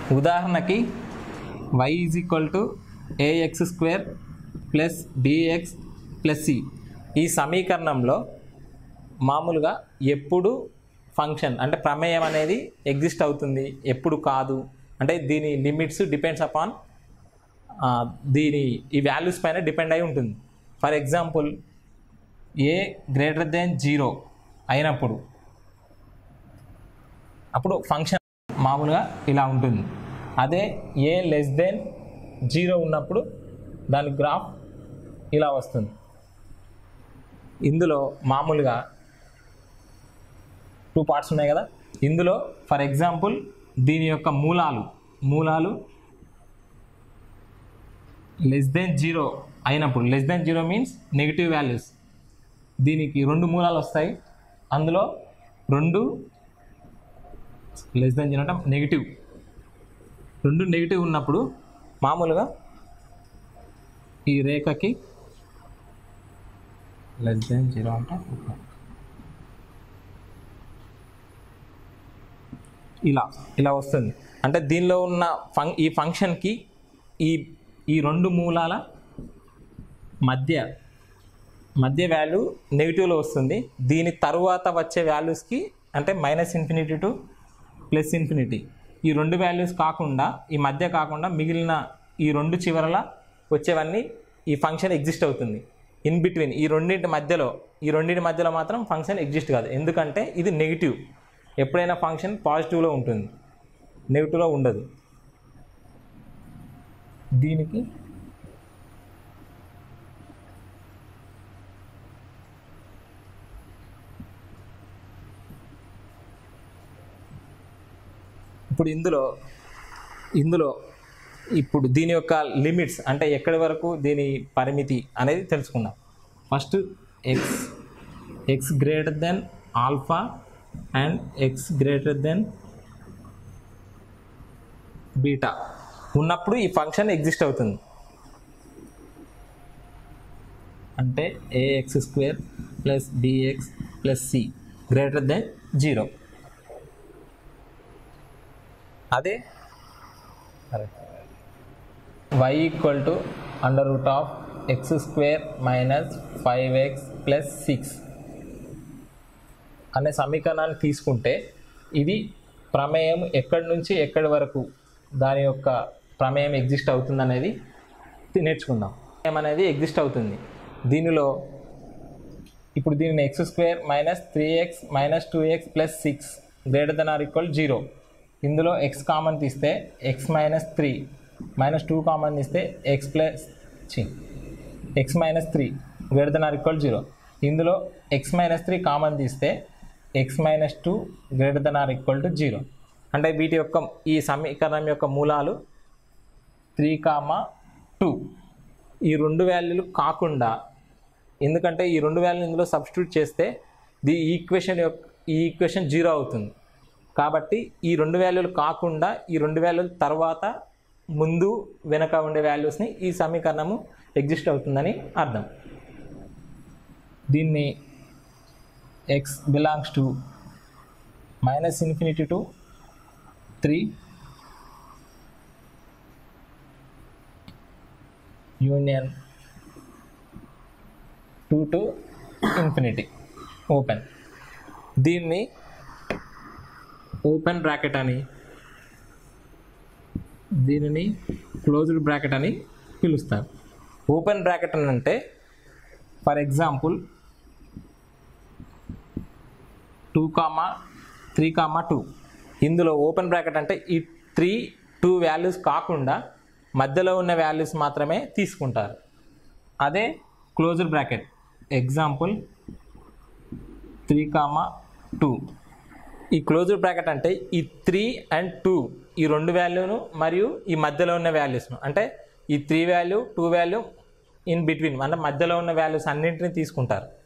ఉదాహరణకి y is equal to a x square plus b x plus c ఈ సమీకరణంలో మామూలుగా ఎప్పుడు ఫంక్షన్ అంటే ప్రమేయం అనేది ఎగ్జిస్ట్ అవుతుంది ఎప్పుడు కాదు అంటే దీని లిమిట్స్ డిపెండ్స్ అపాన్ దీని ఈ వాల్యూస్ పైన డిపెండ్ అయి ఉంటుంది for example a greater than zero అయినప్పుడు అప్పుడు ఫంక్షన్ మామూలుగా ఇలా ఉంటుంది అదే ఏ లెస్ దెన్ జీరో ఉన్నప్పుడు దాని గ్రాఫ్ ఇలా వస్తుంది ఇందులో మామూలుగా టూ పార్ట్స్ ఉన్నాయి కదా ఇందులో ఫర్ ఎగ్జాంపుల్ దీని యొక్క మూలాలు మూలాలు లెస్ దెన్ జీరో అయినప్పుడు less than zero means negative values దీనికి రెండు మూలాలు వస్తాయి అందులో రెండు లెస్ దెన్ జీరో అంటే నెగిటివ్ రెండు నెగిటివ్ ఉన్నప్పుడు మామూలుగా ఈ రేఖకి లెస్ దెన్ జీరో అంటే ఇలా ఇలా వస్తుంది అంటే దీనిలో ఉన్న ఫంక్ ఈ ఫంక్షన్కి ఈ ఈ రెండు మూలాల మధ్య మధ్య వాల్యూ నెగిటివ్లో వస్తుంది దీని తరువాత వచ్చే వాల్యూస్కి అంటే minus infinity to plus infinity ఈ రెండు వాల్యూస్ కాకుండా ఈ మధ్య కాకుండా మిగిలిన ఈ రెండు చివరల వచ్చేవన్నీ ఈ ఫంక్షన్ ఎగ్జిస్ట్ అవుతుంది ఇన్ బిట్వీన్ ఈ రెండింటి మధ్యలో ఈ రెండింటి మధ్యలో మాత్రం ఫంక్షన్ ఎగ్జిస్ట్ కాదు ఎందుకంటే ఇది నెగిటివ్ ఎప్పుడైనా ఫంక్షన్ పాజిటివ్లో ఉంటుంది నెగిటివ్లో ఉండదు దీనికి ఇప్పుడు ఇందులో ఇందులో ఇప్పుడు దీని యొక్క లిమిట్స్ అంటే ఎక్కడి వరకు దీని పరిమితి అనేది తెలుసుకుందాం first x x greater than alpha and x greater than beta ఉన్నప్పుడు ఈ ఫంక్షన్ ఎగ్జిస్ట్ అవుతుంది అంటే a x square plus b x plus c greater than zero అదే y equal to under root of x square minus five x plus six అనే సమీకరణాన్ని తీసుకుంటే ఇది ప్రమేయం ఎక్కడి నుంచి ఎక్కడి వరకు దాని యొక్క ప్రమేయం ఎగ్జిస్ట్ అవుతుంది అనేది నేర్చుకుందాం ప్రమేయం అనేది ఎగ్జిస్ట్ అవుతుంది దీనిలో ఇప్పుడు దీనిని x square minus three x minus two x plus six greater than or equal zero ఇందులో ఎక్స్ కామన్ తీస్తే x minus three minus two common తీస్తే ఎక్స్ ప్లస్ చి x minus three greater than or equal zero ఇందులో x minus three common తీస్తే x minus two greater than or equal to zero అంటే వీటి యొక్క ఈ సమీకరణం యొక్క మూలాలు త్రీ కామా టూ ఈ రెండు వాల్యూలు కాకుండా ఎందుకంటే ఈ రెండు వాల్యూలు ఇందులో సబ్స్టిట్యూట్ చేస్తే ది ఈక్వేషన్ యొక్క ఈ ఈక్వేషన్ జీరో అవుతుంది కాబట్టి ఈ రెండు వాల్యూలు కాకుండా ఈ రెండు వాల్యూల తర్వాత ముందు వెనక ఉండే వాల్యూస్ని ఈ సమీకరణము ఎగ్జిస్ట్ అవుతుందని అర్థం దీన్ని x belongs to minus infinity to three union two to infinity open దీన్ని ఓపెన్ బ్రాకెట్ అని దీనిని క్లోజ్డ్ బ్రాకెట్ అని పిలుస్తారు ఓపెన్ బ్రాకెట్ అని అంటే for example two comma three comma two ఇందులో ఓపెన్ బ్రాకెట్ అంటే ఈ త్రీ టూ వాల్యూస్ కాకుండా మధ్యలో ఉన్న వాల్యూస్ మాత్రమే తీసుకుంటారు అదే closed bracket example three comma two ఈ క్లోజ్డ్ బ్రాకెట్ అంటే ఈ త్రీ అండ్ టూ ఈ రెండు వాల్యూను మరియు ఈ మధ్యలో ఉన్న వాల్యూస్ను అంటే ఈ three value two value in between అంటే మధ్యలో ఉన్న వాల్యూస్ అన్నింటినీ తీసుకుంటారు